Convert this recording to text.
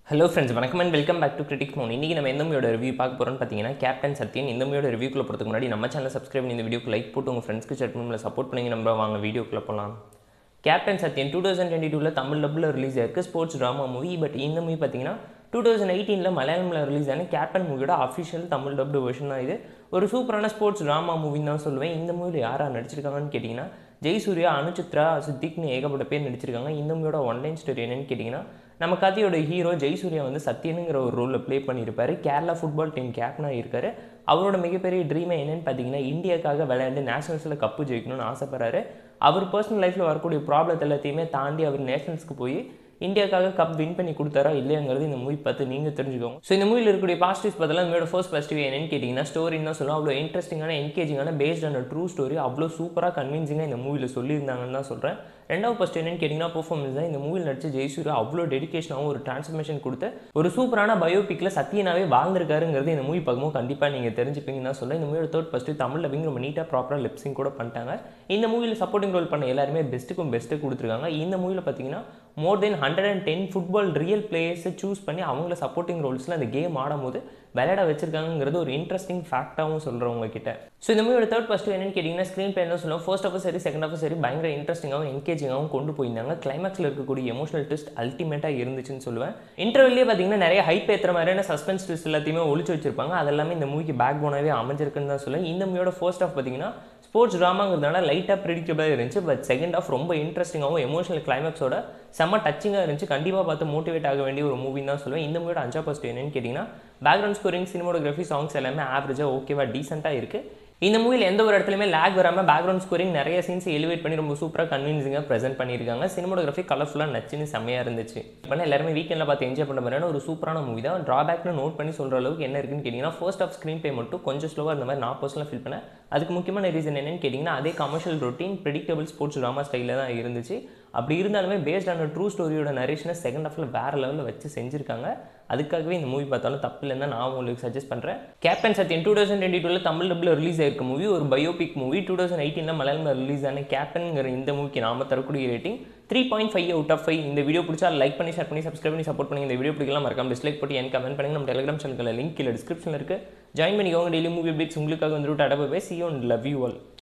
hello friends வணக்கம் and welcome back to critic மோன் இன்றைக்கி நம்ம எந்த மூவியோட ரிவ்யூ பார்க்க போகிறோம்னு பார்த்தீங்கன்னா கேப்டன் சத்யன் இந்த மூவியோட ரிவ்யூக்குள்ள போகிறதுக்கு முன்னாடி நம்ம சேனல் சப்ஸ்கிரைப் பண்ணி இந்த வீடியோக்கு லைக் போட்டு உங்கள் ஃப்ரெண்ட்ஸ்க்கு ஷேர் பண்ணி சப்போர்ட் பண்ணி நம்ம வாங்க வீடியோக்குள்ள போகலாம் captain Sathyan two thousand twenty டூவில் தமிழ் டப்பில் ரிலீஸ் ஆயிருக்கு ஸ்போர்ட்ஸ் ட்ராமா மூவி பட் இந்த மூவி பார்த்தீங்கன்னா டூ தௌசண்ட் எயிட்டீனில் மலையாளமில் ரிலீஸ் ஆன கேப்டன் மூவியோட அஃபிஷியல் தமிழ் டப்டு வெர்ஷன் தான் இது ஒரு சூப்பரான ஸ்போர்ட்ஸ் ட்ராமா மூவின்னு தான் சொல்லுவேன் இந்த மூவியில் யாராக நடிச்சிருக்காங்கன்னு கேட்டிங்கன்னா ஜெய்சூர்யா அனுசித்ரா சித்திக்னு ஏகப்பட்ட பேர் நடிச்சிருக்காங்க இந்த மூவியோட ஒன்லைன் ஸ்டோரி என்னன்னு கேட்டிங்கன்னா நம்ம கதையோட ஹீரோ ஜெய்சூர்யா வந்து சத்யனுங்கிற ஒரு ரோலில் ப்ளே பண்ணியிருப்பாரு கேரளா ஃபுட்பால் டீம் கேப்டனாக இருக்காரு அவரோட மிகப்பெரிய ட்ரீமே என்னன்னு பார்த்தீங்கன்னா இந்தியாக்காக விளையாண்டு நேஷனல்ஸில் கப்பு ஜெயிக்கணும்னு ஆசைப்படுறாரு அவர் பர்சனல் லைஃப்பில் வரக்கூடிய ப்ராப்ளத்தை எல்லாத்தையுமே தாண்டி அவர் நேஷனல்ஸ்க்கு போய் இந்தியாக்காக கப் வின் பண்ணி கொடுத்தாரா இல்லையாங்கிறது இந்த மூவி பார்த்து நீங்கள் தெரிஞ்சுக்கோங்க ஸோ இந்த மூவியில் இருக்கக்கூடிய பாசிட்டிவ்ஸ் பார்த்தலாம் இந்த ஃபர்ஸ்ட் பாசிட்டிவ் என்னன்னு கேட்டிங்கன்னா ஸ்டோரின்னு தான் சொல்லுவோம் அவ்வளோ இன்ட்ரெஸ்டிங்கான என்கேஜிங்கான பேஸ்ட் ஆன ட்ரூ ஸ்டோரி அவ்வளோ சூப்பராக கன்வின்சிங்காக இந்த மூவியில் சொல்லியிருந்தாங்கன்னு தான் சொல்கிறேன் ரெண்டாவது ஃபஸ்ட் என்னன்னு கேட்டிங்கன்னா பர்ஃபார்மன்ஸ் தான் இந்த மூவியில் நடிச்ச ஜெய்சூர்யா அவ்வளோ டெடிகேஷனாகவும் ஒரு டிரான்ஸ்ஃபர்மேஷன் கொடுத்து ஒரு சூப்பரான பயோபிக்கில் சத்தியனாவே வாழ்ந்திருக்காருங்கிறது இந்த மூவி பார்க்கும்போது கண்டிப்பாக நீங்கள் தெரிஞ்சுப்பீங்கன்னு தான் சொல்ல இந்த மூவியோட தேர்ட் ஃபஸ்ட்டு தமிழ் டப்பிங் ரொம்ப நீட்டாக ப்ராப்பராக லிப்ஸிங் கூட பண்ணிட்டாங்க இந்த மூவியில் சப்போர்ட்டிங் ரோல் பண்ண எல்லாருமே பெஸ்ட்டுக்கும் பெஸ்ட்டு கொடுத்துருக்காங்க இந்த மூவியில் பார்த்தீங்கன்னா more than hundred and ten football real பிளேயர்ஸை சூஸ் பண்ணி அவங்கள சப்போர்ட்டிங் ரோல்ஸில் அந்த கேம் ஆடும்போது விளையாட வச்சிருக்காங்கிறது ஒரு இன்ட்ரெஸ்டிங் ஃபேக்டாகவும் சொல்கிறவங்க கிட்ட ஸோ இந்த மூவியோட தேர்ட் ஃபஸ்ட்டு என்னன்னு கேட்டிங்கன்னா ஸ்க்ரீன் பிளே தான் சொல்லுவோம் ஃபர்ஸ்ட் ஆஃப் சரி செகண்ட் ஆஃப் சரி பயங்கர இன்ட்ரெஸ்டிங்காகவும் என்கேஜிங்காகவும் கொண்டு போயிருந்தாங்க கிளைமேக்ஸில் இருக்கக்கூடிய எமோஷனல் ட்விஸ்ட் அல்டிமேட்டாக இருந்துச்சுன்னு சொல்லுவேன் இன்டர்வியூலேயே பார்த்தீங்கன்னா நிறைய ஹைப் ஏற்றுற மாதிரியான சஸ்பென்ஸ் ட்விஸ்ட் எல்லாத்தையுமே ஒழிச்சு வச்சிருப்பாங்க அதெல்லாமே இந்த மூவிக்கு பேக் போனாவே அமைஞ்சிருக்குன்னு தான் சொல்லுவேன் இந்த மூவியோட ஃபர்ஸ்ட் ஆஃப் பார்த்தீங்கன்னா ஸ்போர்ட்ஸ் ட்ராமாங்கிறதுனால லைட்டாக ப்ரிடிக்டபிளாக இருந்துச்சு பட் செகண்ட் ஆஃப் ரொம்ப இன்ட்ரெஸ்டிங்காகவும் எமோஷனல் கிளைமேக்ஸோட செம்ம டச்சிங்காக இருந்துச்சு கண்டிப்பாக பார்த்து மோட்டிவேட் ஆக வேண்டிய ஒரு மூவின்னு தான் சொல்லுவேன் இந்த மூவியோட அஞ்சா ஃபஸ்ட் என்னன்னு கேட்டிங்கன்னா பேக்ரவுண்ட் ஸ்கோரிங் சினிமோகிராஃபி சாங்ஸ் எல்லாமே ஆவரேஜாக ஓகேவா டீசெண்டாக இருக்குது இந்த மூவியில் எந்த ஒரு இடத்துலையுமே லேக் வராமல் பேக்ரவுண்ட் ஸ்கோரிங் நிறைய சீன்ஸ் எலிவேட் பண்ணி ரொம்ப சூப்பராக கன்வின்சிங்காக ப்ரெசென்ட் பண்ணியிருக்காங்க சினிமோகிராஃபி கலர்ஃபுல்லாக நச்சுன்னு செம்மையாக இருந்துச்சு இப்போ எல்லாருமே வீக்கெண்டில் பார்த்து என்ஜாய் பண்ண மாதிரியான ஒரு சூப்பரான மூவி தான் ட்ராபேக்னு நோட் பண்ணி சொல்கிற அளவுக்கு என்ன இருக்குன்னு கேட்டிங்கன்னா ஃபர்ஸ்ட் ஆஃப் ஸ்க்ரீன் பே மட்டும் கொஞ்சம் ஸ்லோவாக இருந்த மாதிரி நான் பர்சனலாக ஃபீல் பண்ணேன் அதுக்கு முக்கியமான ரீசன் என்னன்னு கேட்டிங்கன்னா அதே commercial routine predictable sports drama ஸ்டைலில் தான் இருந்துச்சு அப்படி இருந்தாலுமே பேஸ்ட் ஆன ட்ரூ ஸ்டோரியோட நரேஷனை செகண்ட் ஹாஃபில் வேறு லெவலில் வச்சு செஞ்சுருக்காங்க அதுக்காகவே இந்த மூவி பார்த்தாலும் தப்பு இல்லைன்னு நான் உங்களுக்கு சஜஸ்ட் பண்ணுறேன் captain Sathyan two thousand twenty டூவில் தமிழ் டப்பில் ரிலீஸ் ஆயிருக்க மூவி ஒரு பயோபிக் மூவி டூ தௌசண்ட் எயிட்டீனில் மலையாளமில் ரிலீஸ் ஆன கேப்டன்ங்கிற இந்த மூவிக்கு நாம தரக்கூடிய rating three point five out of five இந்த வீடியோ பிடிச்சா லைக் பண்ணி ஷேர் பண்ணி சப்ஸ்கிரைப் பண்ணி சப்போர்ட் பண்ணி இந்த வீடியோ பிடிக்கலாம் மறக்காம டிஸ்லைக் போட்டு எனக்கு கமெண்ட் பண்ணுங்க நம்ம டெலிகிராம் சேனலில் லிங்க் கீழே டிஸ்கிரிப்ஷனில் இருக்குது ஜாயின் பண்ணிக்கோங்க டெய்லி மூவி அப்டேட்ஸ் உங்களுக்காக வந்துட்டு அடப்பை சி ஒன் லவ் யூ ஆல்